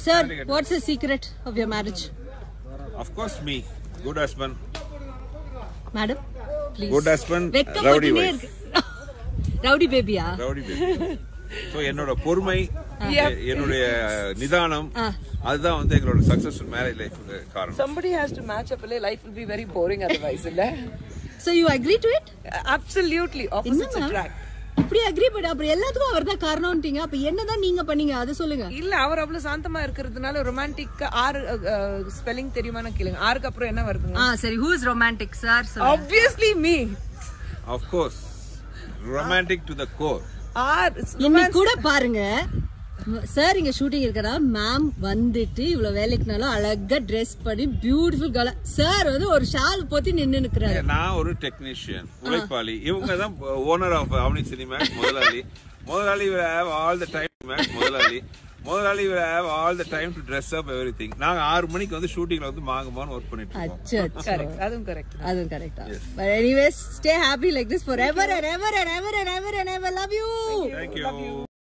Sir what's the secret of your marriage Of course, me. Good husband. Madam please Good husband, rowdy வெக்கப்பட்டுனே wife. இருக்கு rowdy பேபியா Rowdy baby. So, என்னோட பொறுமை எ- என்னுடைய நிதானம் அதுதான் வந்து எங்களோட சக்சஸ்ஃபுல் மேரேஜ் லைஃப்க்கு காரணம் Somebody has to match up. like, Life will be very boring otherwise. இல்ல? So you agree to it Absolutely. Opposites attract. இப்படி அக்ரி பண்ண அப்புறம் எல்லாத்துக்கும் அவர் தான் காரணம்ட்டீங்க அப்ப என்னதான் நீங்க பண்ணீங்க அதை சொல்லுங்க இல்ல அவர் அவ்வளவு சாந்தமா இருக்கிறதுனால ரொமான்டிக் ஆறு ஸ்பெல்லிங் தெரியுமான்னு கேளுங்க ஆறுக்கு அப்புறம் என்ன வருதுங்க ஆ சரி who is romantic sir obviously me Of course. Romantic to the core. ஆர் இன்னைக்கு கூட பாருங்க சார் இங்க ஷூட்டிங் இருக்கறா மேம் வந்துட்டு இவ்வளவு வேலைக்குனாலும் அழகா ட்ரெஸ் பண்ணி பியூட்டிஃபுல் கல சார் வந்து ஒரு ஷால் போத்தி நின்னு நிக்கிறாரு நான் ஒரு டெக்னீஷியன் உழைப்பாளி இவங்க தான் ஓனர் ஆஃப் அவனி சினிமா முதலாளி முதலாளி will have all the time makes முதலாளி முதலாளி will have all the time to dress up everything நாங்க ஆறு மணிக்கு வந்து ஷூட்டிங்ல வந்து மாங்கமான்னு ஒர்க் பண்ணிட்டு இருக்கோம் அச்சோ அச்சோ கரெக்ட் அதுவும் கரெக்ட் அதுவும் கரெக்டா but anyways stay happy like this for ever and ever and ever and ever and ever love you Thank you.